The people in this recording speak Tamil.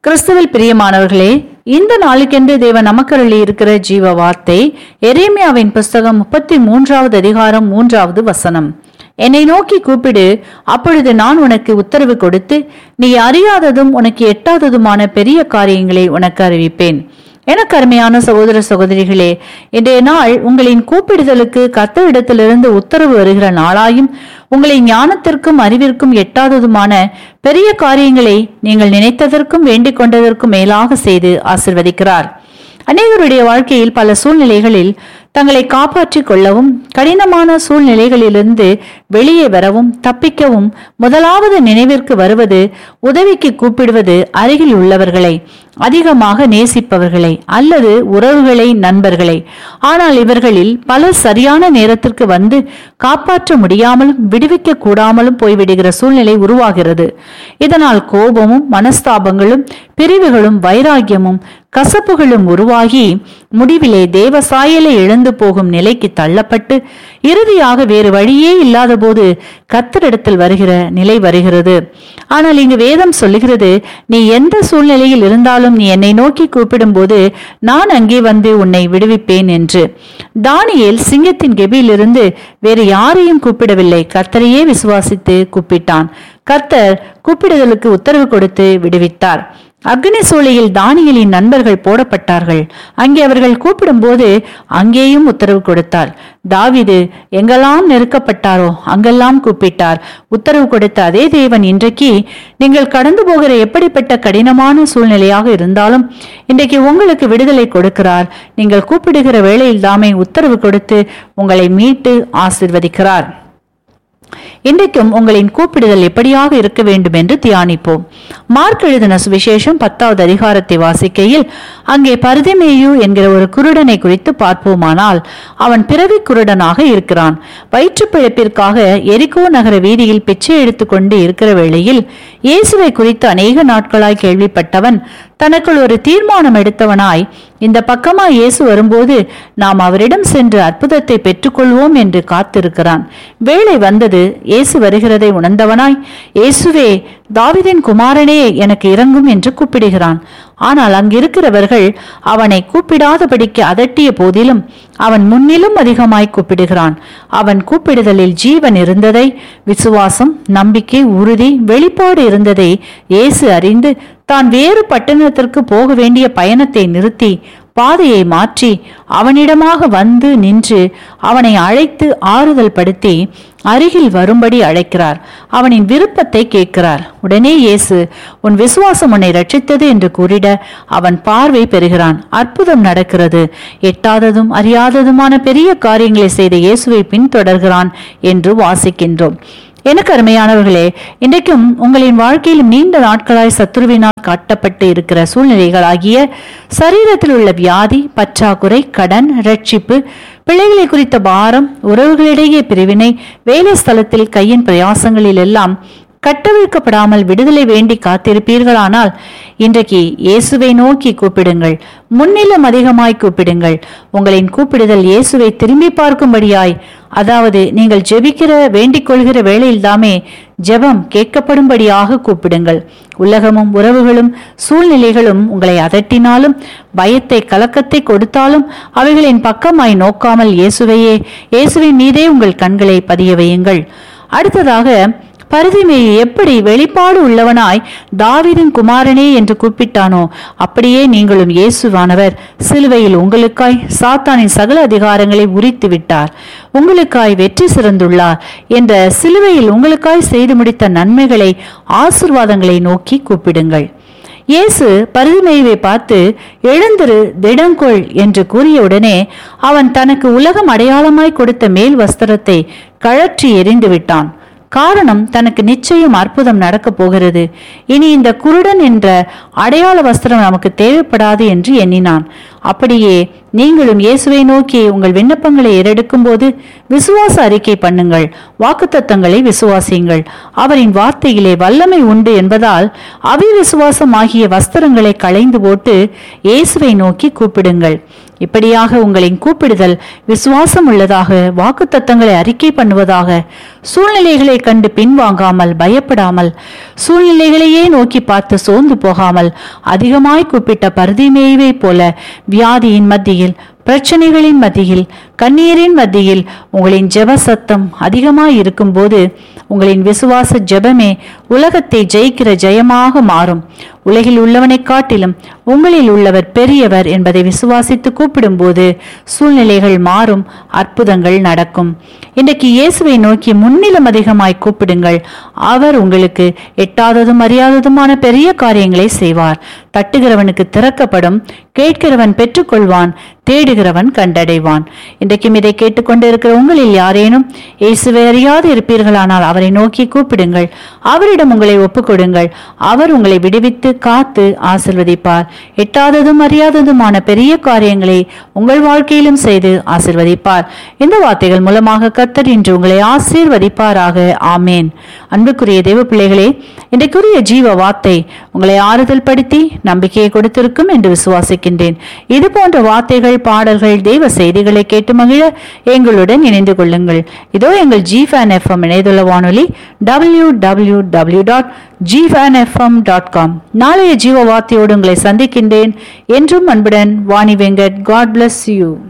கிறிஸ்துவில் பிரியமானவர்களே இந்த நாளுக்கென்று தேவன் நமக்கருளி இருக்கிற ஜீவ வார்த்தை எரேமியாவின் புஸ்தகம் முப்பத்தி மூன்றாவது அதிகாரம் மூன்றாவது வசனம் என்னை நோக்கி கூப்பிடு அப்பொழுது நான் உனக்கு உத்தரவு கொடுத்து நீ அறியாததும் உனக்கு எட்டாததுமான பெரிய காரியங்களை உனக்கு அறிவிப்பேன் எனக்கு அருமையான சகோதர சகோதரிகளே இன்றைய நாள் உங்களின் கூப்பிடுதலுக்கு கத்தரிடத்திலிருந்து உத்தரவு வருகிற நாளாயும் உங்களை ஞானத்திற்கும் அறிவிற்கும் எட்டாததுமான பெரிய காரியங்களை நீங்கள் நினைத்ததற்கும் வேண்டிக் கொண்டதற்கும் மேலாக செய்து ஆசிர்வதிக்கிறார் அநேகருடைய வாழ்க்கையில் பல சூழ்நிலைகளில் தங்களை காப்பாற்றிக் கொள்ளவும் கடினமான சூழ்நிலைகளிலிருந்து வெளியே வரவும் தப்பிக்கவும் முதலாவது நினைவிற்கு வருவது உதவிக்கு கூப்பிடுவது அருகில் உள்ளவர்களை அதிகமாக நேசிப்பவர்களை அல்லது உறவுகளை நண்பர்களை ஆனால் இவர்களில் பலர் சரியான நேரத்திற்கு வந்து காப்பாற்ற முடியாமலும் விடுவிக்க கூடாமலும் போய்விடுகிற சூழ்நிலை உருவாகிறது இதனால் கோபமும் மனஸ்தாபங்களும் பிரிவுகளும் வைராக்கியமும் கசப்புகளும் உருவாகி முடிவிலே தேவ சாயலை இழந்து போகும் நிலைக்கு தள்ளப்பட்டு இறுதியாக வேறு வழியே இல்லாத போது கத்தரிடத்தில் வருகிற நிலை வருகிறது ஆனால் இங்கு வேதம் சொல்லுகிறது நீ எந்த சூழ்நிலையில் இருந்தாலும் நீ என்னை நோக்கி கூப்பிடும்போது நான் அங்கே வந்து உன்னை விடுவிப்பேன் என்று தானியேல் சிங்கத்தின் கெபியிலிருந்து வேறு யாரையும் கூப்பிடவில்லை கர்த்தரையே விசுவாசித்து கூப்பிட்டான் கர்த்தர் கூப்பிடுதலுக்கு உத்தரவு கொடுத்து விடுவித்தார் அக்னி சூளையில் தானியலின் நண்பர்கள் போடப்பட்டார்கள் அங்கே அவர்கள் கூப்பிடும்போது அங்கேயும் உத்தரவு கொடுத்தார் தாவிது எங்கெல்லாம் நெருக்கப்பட்டாரோ அங்கெல்லாம் கூப்பிட்டார் உத்தரவு கொடுத்த அதே தேவன் இன்றைக்கு நீங்கள் கடந்து போகிற எப்படிப்பட்ட கடினமான சூழ்நிலையாக இருந்தாலும் இன்றைக்கு உங்களுக்கு விடுதலை கொடுக்கிறார் நீங்கள் கூப்பிடுகிற வேளையில் தாமே உத்தரவு கொடுத்து உங்களை மீட்டு ஆசிர்வதிக்கிறார் இன்றைக்கும் உங்களின் கூப்பிடுதல் எப்படியாக இருக்க வேண்டும் என்று தியானிப்போம் மார்க் எழுதின சுவிசேஷம் பத்தாவது அதிகாரத்தை வாசிக்கையில் அங்கே பருதிமேயு என்கிற ஒரு குருடனை குறித்து பார்ப்போமானால் அவன் பிறவி குருடனாக இருக்கிறான் வயிற்று பிழைப்பிற்காக எரிகோ நகர வீதியில் பிச்சை எடுத்துக்கொண்டு இருக்கிற வேளையில் இயேசுவை குறித்து அநேக நாட்களாய் கேள்விப்பட்டவன் தனக்குள் ஒரு தீர்மானம் எடுத்தவனாய் இந்த பக்கமாய் இயேசு வரும்போது நாம் அவரிடம் சென்று அற்புதத்தை பெற்றுக்கொள்வோம் என்று காத்திருக்கிறான் வேலை வந்தது இயேசு வருகிறதை உணர்ந்தவனாய் இயேசுவே தாவிதின் குமாரனே எனக்கு இறங்கும் என்று கூப்பிடுகிறான் ஆனால் அங்கிருக்கிறவர்கள் அவனை கூப்பிடாதபடிக்கு அதட்டிய போதிலும் அவன் முன்னிலும் அதிகமாய் கூப்பிடுகிறான் அவன் கூப்பிடுதலில் ஜீவன் இருந்ததை விசுவாசம் நம்பிக்கை உறுதி வெளிப்பாடு இருந்ததை இயேசு அறிந்து தான் வேறு பட்டணத்திற்கு போக வேண்டிய பயணத்தை நிறுத்தி பாதையை மாற்றி அவனிடமாக வந்து நின்று அவனை அழைத்து ஆறுதல் படுத்தி அருகில் வரும்படி அழைக்கிறார் அவனின் விருப்பத்தை கேட்கிறார் உடனே இயேசு உன் விசுவாசம் உன்னை ரட்சித்தது என்று கூறிட அவன் பார்வை பெறுகிறான் அற்புதம் நடக்கிறது எட்டாததும் அறியாததுமான பெரிய காரியங்களை செய்த இயேசுவை பின்தொடர்கிறான் என்று வாசிக்கின்றோம் எனக்கு அருமையானவர்களே இன்றைக்கும் உங்களின் வாழ்க்கையில் நீண்ட நாட்களாய் சத்துருவினால் காட்டப்பட்டு இருக்கிற சூழ்நிலைகளாகிய சரீரத்தில் உள்ள வியாதி பற்றாக்குறை கடன் ரட்சிப்பு பிள்ளைகளை குறித்த பாரம் உறவுகளிடையே பிரிவினை வேலை ஸ்தலத்தில் கையின் பிரயாசங்களில் எல்லாம் கட்டவிழ்க்கப்படாமல் விடுதலை வேண்டி காத்திருப்பீர்களானால் இன்றைக்கு இயேசுவை நோக்கி கூப்பிடுங்கள் முன்னிலும் அதிகமாய் கூப்பிடுங்கள் உங்களின் கூப்பிடுதல் இயேசுவை திரும்பி பார்க்கும்படியாய் அதாவது நீங்கள் ஜெபிக்கிற வேண்டிக் கொள்கிற வேளையில்தாமே ஜெபம் கேட்கப்படும்படியாக கூப்பிடுங்கள் உலகமும் உறவுகளும் சூழ்நிலைகளும் உங்களை அதட்டினாலும் பயத்தை கலக்கத்தை கொடுத்தாலும் அவைகளின் பக்கமாய் நோக்காமல் இயேசுவையே இயேசுவின் மீதே உங்கள் கண்களை பதிய வையுங்கள் அடுத்ததாக பருதிமேயை எப்படி வெளிப்பாடு உள்ளவனாய் தாவீதின் குமாரனே என்று கூப்பிட்டானோ அப்படியே நீங்களும் இயேசுவானவர் சிலுவையில் உங்களுக்காய் சாத்தானின் சகல அதிகாரங்களை உரித்து விட்டார் உங்களுக்காய் வெற்றி சிறந்துள்ளார் என்ற சிலுவையில் உங்களுக்காய் செய்து முடித்த நன்மைகளை ஆசிர்வாதங்களை நோக்கி கூப்பிடுங்கள் இயேசு பருதிமேயுவை பார்த்து எழுந்திரு திடங்கொள் என்று கூறியவுடனே அவன் தனக்கு உலகம் அடையாளமாய் கொடுத்த மேல் வஸ்திரத்தை கழற்றி எறிந்து விட்டான் காரணம் தனக்கு நிச்சயம் அற்புதம் நடக்கப் போகிறது இனி இந்த குருடன் என்ற அடையாள வஸ்திரம் நமக்கு தேவைப்படாது என்று எண்ணினான் அப்படியே நீங்களும் இயேசுவை நோக்கி உங்கள் விண்ணப்பங்களை ஏறெடுக்கும் போது விசுவாச அறிக்கை பண்ணுங்கள் வாக்குத்தத்தங்களை விசுவாசியுங்கள் அவரின் வார்த்தையிலே வல்லமை உண்டு என்பதால் அவிவிசுவாசம் ஆகிய வஸ்திரங்களை களைந்து போட்டு இயேசுவை நோக்கி கூப்பிடுங்கள் இப்படியாக உங்களின் கூப்பிடுதல் விசுவாசம் உள்ளதாக வாக்குத்தத்தங்களை அறிக்கை பண்ணுவதாக சூழ்நிலைகளை கண்டு பின்வாங்காமல் பயப்படாமல் சூழ்நிலைகளையே நோக்கி பார்த்து சோர்ந்து போகாமல் அதிகமாய் கூப்பிட்ட பருதிமேய்வை போல வியாதியின் மத்தியில் பிரச்சனைகளின் மத்தியில் கண்ணீரின் மத்தியில் உங்களின் ஜெப சத்தம் அதிகமாய் இருக்கும்போது உங்களின் விசுவாச ஜெபமே உலகத்தை ஜெயிக்கிற ஜெயமாக மாறும் உலகில் உள்ளவனைக் காட்டிலும் உங்களில் உள்ளவர் பெரியவர் என்பதை விசுவாசித்து கூப்பிடும்போது சூழ்நிலைகள் மாறும் அற்புதங்கள் நடக்கும் இன்றைக்கு இயேசுவை நோக்கி முன்னிலம் அதிகமாய் கூப்பிடுங்கள் அவர் உங்களுக்கு எட்டாததும் அறியாததுமான பெரிய காரியங்களை செய்வார் தட்டுகிறவனுக்கு திறக்கப்படும் கேட்கிறவன் பெற்றுக்கொள்வான் தேடுகிறவன் கண்டடைவான் இன்றைக்கும் இதை கேட்டுக்கொண்டிருக்கிற உங்களில் யாரேனும் இயேசுவை அறியாது இருப்பீர்களானால் அவரை நோக்கி கூப்பிடுங்கள் அவரிடம் உங்களை ஒப்புக்கொடுங்கள் அவர் உங்களை விடுவித்து காத்து ஆசிர்வதிப்பார் எட்டாததும் அறியாததுமான பெரிய காரியங்களை உங்கள் வாழ்க்கையிலும் செய்து ஆசிர்வதிப்பார் இந்த வார்த்தைகள் மூலமாக கத்தர் இன்று உங்களை ஆசீர்வதிப்பாராக ஆமேன் அன்புக்குரிய தேவ பிள்ளைகளே இன்றைக்குரிய ஜீவ வார்த்தை உங்களை ஆறுதல் படுத்தி நம்பிக்கையை கொடுத்திருக்கும் என்று விசுவாசிக்கின்றேன் இது போன்ற வார்த்தைகள் பாடல்கள் தெய்வ செய்திகளை கேட்டு மகிழ எங்களுடன் இணைந்து கொள்ளுங்கள் இதோ எங்கள் ஜி ஃபேன் எஃப்எம் இணையதள வானொலி W W W dot G fan FM dot com நாளைய ஜீவ வார்த்தையோடு உங்களை சந்திக்கின்றேன் என்றும் அன்புடன் Vani Venkat god bless you